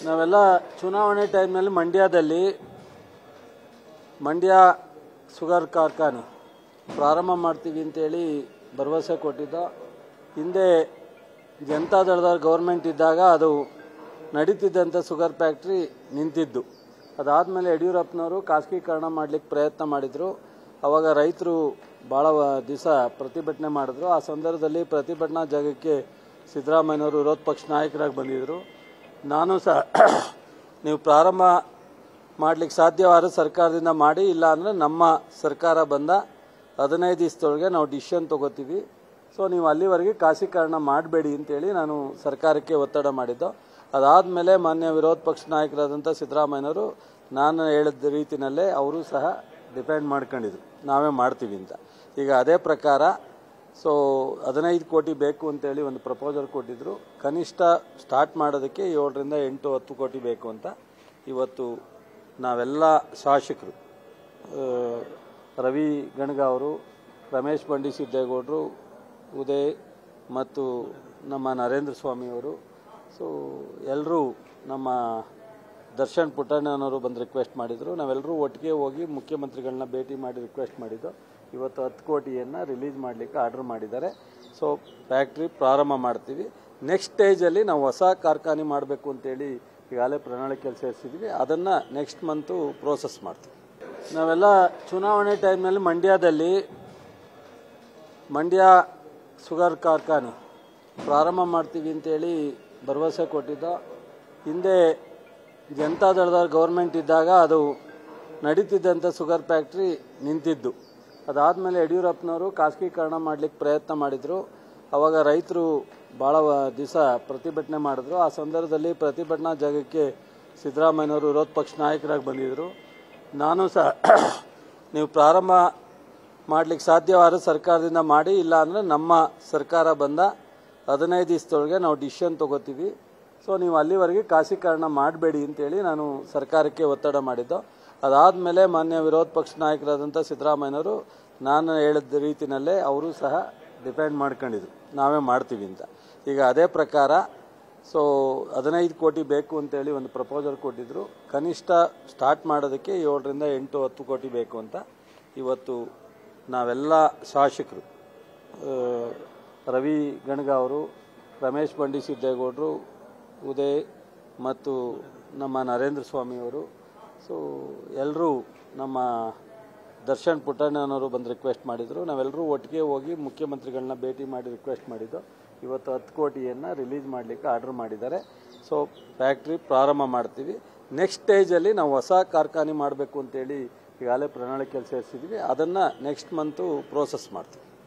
ನಾವೆಲ್ಲ ಚುನಾವಣೆ ಟೈಮ್ನಲ್ಲಿ ಮಂಡ್ಯದಲ್ಲಿ ಮಂಡ್ಯ ಶುಗರ್ ಕಾರ್ಖಾನೆ ಪ್ರಾರಂಭ ಮಾಡ್ತೀವಿ ಅಂತೇಳಿ ಭರವಸೆ ಕೊಟ್ಟಿದ್ದ ಹಿಂದೆ ಜನತಾದಳದ ಗೌರ್ಮೆಂಟ್ ಇದ್ದಾಗ ಅದು ನಡೀತಿದ್ದಂಥ ಶುಗರ್ ಫ್ಯಾಕ್ಟ್ರಿ ನಿಂತಿದ್ದು ಅದಾದಮೇಲೆ ಯಡಿಯೂರಪ್ಪನವರು ಖಾಸಗೀಕರಣ ಮಾಡಲಿಕ್ಕೆ ಪ್ರಯತ್ನ ಮಾಡಿದರು ಅವಾಗ ರೈತರು ಭಾಳ ದಿವಸ ಪ್ರತಿಭಟನೆ ಮಾಡಿದ್ರು ಆ ಸಂದರ್ಭದಲ್ಲಿ ಪ್ರತಿಭಟನಾ ಜಾಗಕ್ಕೆ ಸಿದ್ದರಾಮಯ್ಯನವರು ವಿರೋಧ ಪಕ್ಷ ನಾಯಕರಾಗಿ ಬಂದಿದ್ದರು ನಾನು ಸಹ ನೀವು ಪ್ರಾರಂಭ ಮಾಡ್ಲಿಕ್ಕೆ ಸಾಧ್ಯವಾದ ಸರ್ಕಾರದಿಂದ ಮಾಡಿ ಇಲ್ಲ ಅಂದರೆ ನಮ್ಮ ಸರ್ಕಾರ ಬಂದ ಹದಿನೈದು ದಿವಸದೊಳಗೆ ನಾವು ಡಿಸಿಷನ್ ತಗೋತೀವಿ ಸೊ ನೀವು ಅಲ್ಲಿವರೆಗೆ ಖಾಸೀಕರಣ ಮಾಡಬೇಡಿ ಅಂತೇಳಿ ನಾನು ಸರ್ಕಾರಕ್ಕೆ ಒತ್ತಡ ಮಾಡಿದ್ದು ಅದಾದಮೇಲೆ ಮಾನ್ಯ ವಿರೋಧ ಪಕ್ಷ ನಾಯಕರಾದಂಥ ಸಿದ್ದರಾಮಯ್ಯನವರು ನಾನು ಹೇಳಿದ ರೀತಿಯಲ್ಲೇ ಅವರು ಸಹ ಡಿಪೆಂಡ್ ಮಾಡ್ಕೊಂಡಿದ್ರು ನಾವೇ ಮಾಡ್ತೀವಿ ಅಂತ ಈಗ ಅದೇ ಪ್ರಕಾರ ಸೊ ಹದಿನೈದು ಕೋಟಿ ಬೇಕು ಅಂತೇಳಿ ಒಂದು ಪ್ರಪೋಸಲ್ ಕೊಟ್ಟಿದ್ರು ಕನಿಷ್ಠ ಸ್ಟಾರ್ಟ್ ಮಾಡೋದಕ್ಕೆ ಏಳರಿಂದ ಎಂಟು ಹತ್ತು ಕೋಟಿ ಬೇಕು ಅಂತ ಇವತ್ತು ನಾವೆಲ್ಲ ಶಾಸಕರು ಆ, ರವಿ ಗಣಗ ಅವರು ರಮೇಶ್ ಬಂಡಿ ಸಿದ್ದೇಗೌಡರು ಉದಯ್ ಮತ್ತು ನಮ್ಮ ನರೇಂದ್ರ ಸ್ವಾಮಿಯವರು ಸೊ ಎಲ್ಲರೂ ನಮ್ಮ ದರ್ಶನ್ ಪುಟ್ಟಣ್ಣನವರು ಬಂದು ರಿಕ್ವೆಸ್ಟ್ ಮಾಡಿದರು ನಾವೆಲ್ಲರೂ ಒಟ್ಟಿಗೆ ಹೋಗಿ ಮುಖ್ಯಮಂತ್ರಿಗಳನ್ನ ಭೇಟಿ ಮಾಡಿ ರಿಕ್ವೆಸ್ಟ್ ಮಾಡಿದ್ದು ಇವತ್ತು ಹತ್ತು ಕೋಟಿಯನ್ನು ರಿಲೀಸ್ ಮಾಡಲಿಕ್ಕೆ ಆರ್ಡರ್ ಮಾಡಿದ್ದಾರೆ ಸೊ ಫ್ಯಾಕ್ಟ್ರಿ ಪ್ರಾರಂಭ ಮಾಡ್ತೀವಿ ನೆಕ್ಸ್ಟ್ ಸ್ಟೇಜಲ್ಲಿ ನಾವು ಹೊಸ ಕಾರ್ಖಾನೆ ಮಾಡಬೇಕು ಅಂತೇಳಿ ಈಗಾಗಲೇ ಪ್ರಣಾಳಿಕೆಯಲ್ಲಿ ಸೇರಿಸಿದ್ವಿ ಅದನ್ನು ನೆಕ್ಸ್ಟ್ ಮಂತು ಪ್ರೋಸೆಸ್ ಮಾಡ್ತೀವಿ ನಾವೆಲ್ಲ ಚುನಾವಣೆ ಟೈಮ್ನಲ್ಲಿ ಮಂಡ್ಯದಲ್ಲಿ ಮಂಡ್ಯ ಶುಗರ್ ಕಾರ್ಖಾನೆ ಪ್ರಾರಂಭ ಮಾಡ್ತೀವಿ ಅಂತೇಳಿ ಭರವಸೆ ಕೊಟ್ಟಿದ್ದ ಹಿಂದೆ ಜನತಾದಳದ ಗೌರ್ಮೆಂಟ್ ಇದ್ದಾಗ ಅದು ನಡೀತಿದ್ದಂಥ ಶುಗರ್ ಫ್ಯಾಕ್ಟ್ರಿ ನಿಂತಿದ್ದು ಅದಾದಮೇಲೆ ಯಡಿಯೂರಪ್ಪನವರು ಖಾಸಗೀಕರಣ ಮಾಡಲಿಕ್ಕೆ ಪ್ರಯತ್ನ ಮಾಡಿದರು ಅವಾಗ ರೈತರು ಭಾಳ ದಿವಸ ಪ್ರತಿಭಟನೆ ಮಾಡಿದ್ರು ಆ ಸಂದರ್ಭದಲ್ಲಿ ಪ್ರತಿಭಟನಾ ಜಾಗಕ್ಕೆ ಸಿದ್ದರಾಮಯ್ಯನವರು ವಿರೋಧ ಪಕ್ಷ ನಾಯಕರಾಗಿ ಬಂದಿದ್ದರು ನಾನು ಸಹ ನೀವು ಪ್ರಾರಂಭ ಮಾಡ್ಲಿಕ್ಕೆ ಸಾಧ್ಯವಾದ ಸರ್ಕಾರದಿಂದ ಮಾಡಿ ಇಲ್ಲ ಅಂದರೆ ನಮ್ಮ ಸರ್ಕಾರ ಬಂದ ಹದಿನೈದು ದಿವಸದೊಳಗೆ ನಾವು ಡಿಸಿಷನ್ ತಗೋತೀವಿ ಸೊ ನೀವು ಅಲ್ಲಿವರೆಗೆ ಖಾಸೀಕರಣ ಮಾಡಬೇಡಿ ಅಂತೇಳಿ ನಾನು ಸರ್ಕಾರಕ್ಕೆ ಒತ್ತಡ ಮಾಡಿದ್ದು ಅದಾದಮೇಲೆ ಮಾನ್ಯ ವಿರೋಧ ಪಕ್ಷ ನಾಯಕರಾದಂಥ ಸಿದ್ದರಾಮಯ್ಯನವರು ನಾನು ಹೇಳಿದ ರೀತಿಯಲ್ಲೇ ಅವರು ಸಹ ಡಿಪೆಂಡ್ ಮಾಡ್ಕೊಂಡಿದ್ರು ನಾವೇ ಮಾಡ್ತೀವಿ ಅಂತ ಈಗ ಅದೇ ಪ್ರಕಾರ ಸೊ ಹದಿನೈದು ಕೋಟಿ ಬೇಕು ಅಂತೇಳಿ ಒಂದು ಪ್ರಪೋಸಲ್ ಕೊಟ್ಟಿದ್ರು ಕನಿಷ್ಠ ಸ್ಟಾರ್ಟ್ ಮಾಡೋದಕ್ಕೆ ಏಳರಿಂದ ಎಂಟು ಹತ್ತು ಕೋಟಿ ಬೇಕು ಅಂತ ಇವತ್ತು ನಾವೆಲ್ಲ ಶಾಸಕರು ಆ, ರವಿ ಗಣಗ ಅವರು ರಮೇಶ್ ಬಂಡಿ ಸಿದ್ದೇಗೌಡರು ಉದಯ್ ಮತ್ತು ನಮ್ಮ ನರೇಂದ್ರ ಸ್ವಾಮಿಯವರು ಸೊ ಎಲ್ಲರೂ ನಮ್ಮ ದರ್ಶನ್ ಪುಟ್ಟಣ್ಣನವರು ಬಂದು ರಿಕ್ವೆಸ್ಟ್ ಮಾಡಿದರು ನಾವೆಲ್ಲರೂ ಒಟ್ಟಿಗೆ ಹೋಗಿ ಮುಖ್ಯಮಂತ್ರಿಗಳನ್ನ ಭೇಟಿ ಮಾಡಿ ರಿಕ್ವೆಸ್ಟ್ ಮಾಡಿದ್ದು ಇವತ್ತು ಹತ್ತು ಕೋಟಿಯನ್ನು ರಿಲೀಸ್ ಮಾಡಲಿಕ್ಕೆ ಆರ್ಡರ್ ಮಾಡಿದ್ದಾರೆ ಸೊ ಫ್ಯಾಕ್ಟ್ರಿ ಪ್ರಾರಂಭ ಮಾಡ್ತೀವಿ ನೆಕ್ಸ್ಟ್ ಸ್ಟೇಜಲ್ಲಿ ನಾವು ಹೊಸ ಕಾರ್ಖಾನೆ ಮಾಡಬೇಕು ಅಂತೇಳಿ ಈಗಾಗಲೇ ಪ್ರಣಾಳಿಕೆಯಲ್ಲಿ ಸೇರಿಸಿದ್ವಿ ಅದನ್ನು ನೆಕ್ಸ್ಟ್ ಮಂತು ಪ್ರೋಸೆಸ್ ಮಾಡ್ತೀವಿ